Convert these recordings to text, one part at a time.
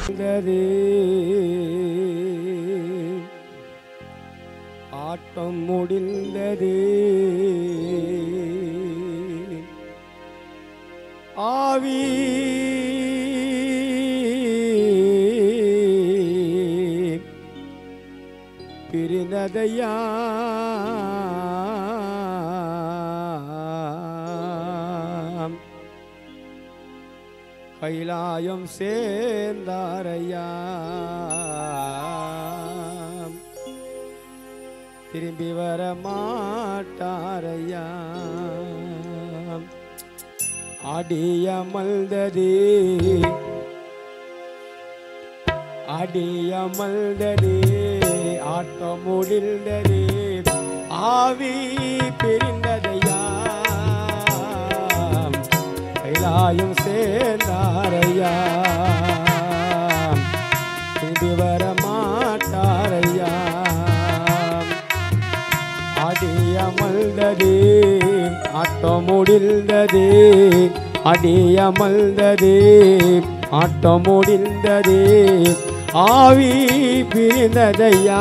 முடிந்தது ஆட்டம் முடிந்தது ஆவி பிரிந்ததையா கைலாயம் சேர்ந்தாரையா திரும்பி வர மாட்டாரையா அடியமல்தது அடியமல்தது ஆட்டம் முடிந்தது ஆவி பிரிந்ததையா கைலாயம் சேர்ந்தாரையா திரும்பி வர மாட்டாரையா அடியமல்தது ஆட்டம் முடிந்தது அடியமல்தது ஆட்டம் முடிந்தது ஆவி பிரிந்ததையா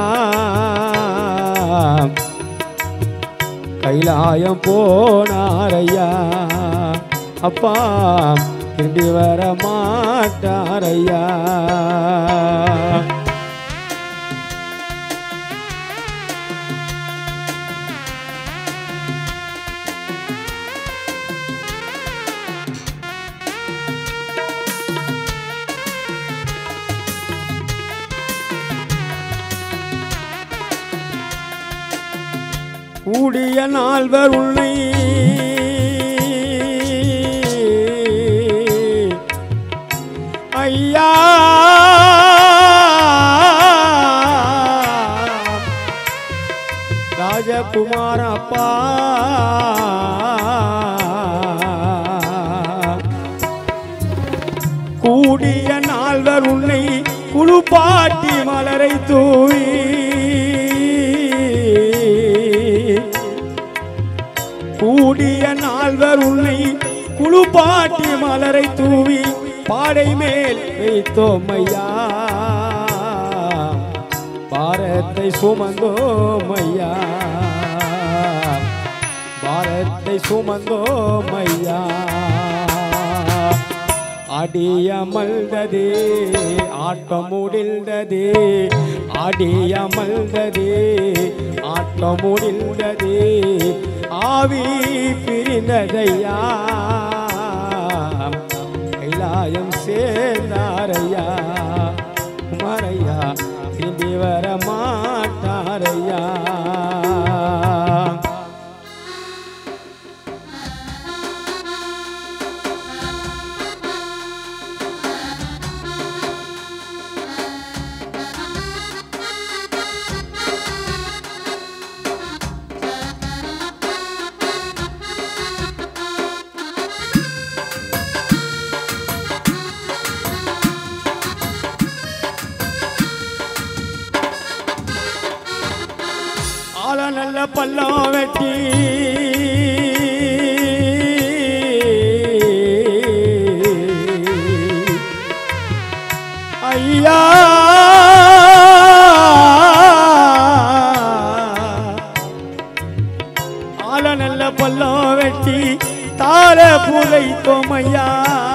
கைலாயம் போனாரையா அப்பா திரும்பி வர மாட்டாரையா கூடிய நால்வர் உன்னை ஐயா ராஜகுமார அப்பா கூடிய நால்வர் உன்னை குழுப்பாட்டி மலரை தூவி கூடிய நால்வர் உன்னை குழுப்பாட்டி மலரை தூவி பாடை மேல் வைத்தோம் ஐயா பாரத்தை சுமந்தோம் ஐயா பாரத்தை சுமந்தோம் ஐயா அடியமல்தது ஆட்டம் முடிந்தது அடியமல்தது ஆட்டம் முடிந்தது ஆவி பிரிந்ததையா கைலாயம் சேர்ந்தாரையா குமாரையா திரும்பி வர மாட்டாரையா ஆள நல்ல பள்ளம் வெட்டி ஐயா ஆள நல்ல பள்ளம் வெட்டி தார புலை தோமையா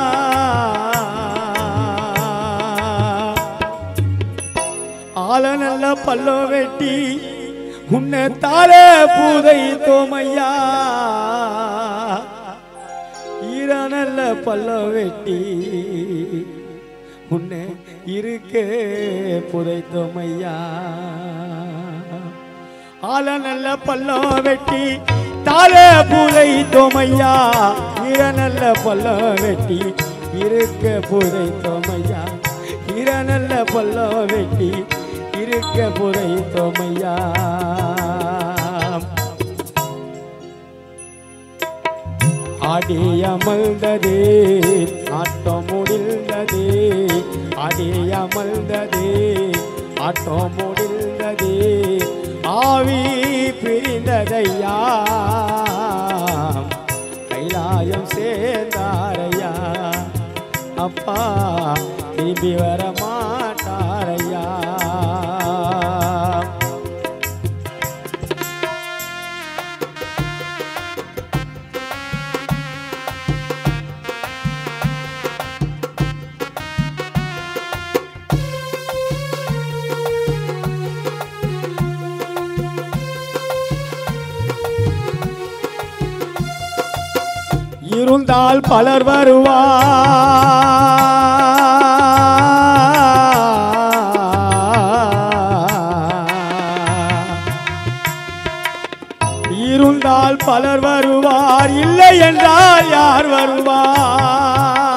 ஆள நல்ல பல்லோ வெட்டி உன்னை தார பூதை தோமையா ஈர நல்ல பல்லோ வெட்டி உன்னை இருக்க புதைத்தோமையா ஆள நல்ல பள்ளம் வெட்டி தார பூதை தோமையா ஈர நல்ல பள்ளம் வெட்டி இருக்க புதை தோமையா ஈர நல்ல பள்ளம் வெட்டி இருக்க புதை தோமையா அடியமல்தது ஆட்டம் முடிந்தது அடியமல்தது ஆட்டம் முடிந்தது ஆவி பிரிந்ததையா கைலாயம் சேர்ந்தாரையா அப்பா திரும்பி வர மாட்டாரையா இருந்தால் பலர் வருவார் இருந்தால் பலர் வருவார் இல்லை என்றால் யார் வருவார்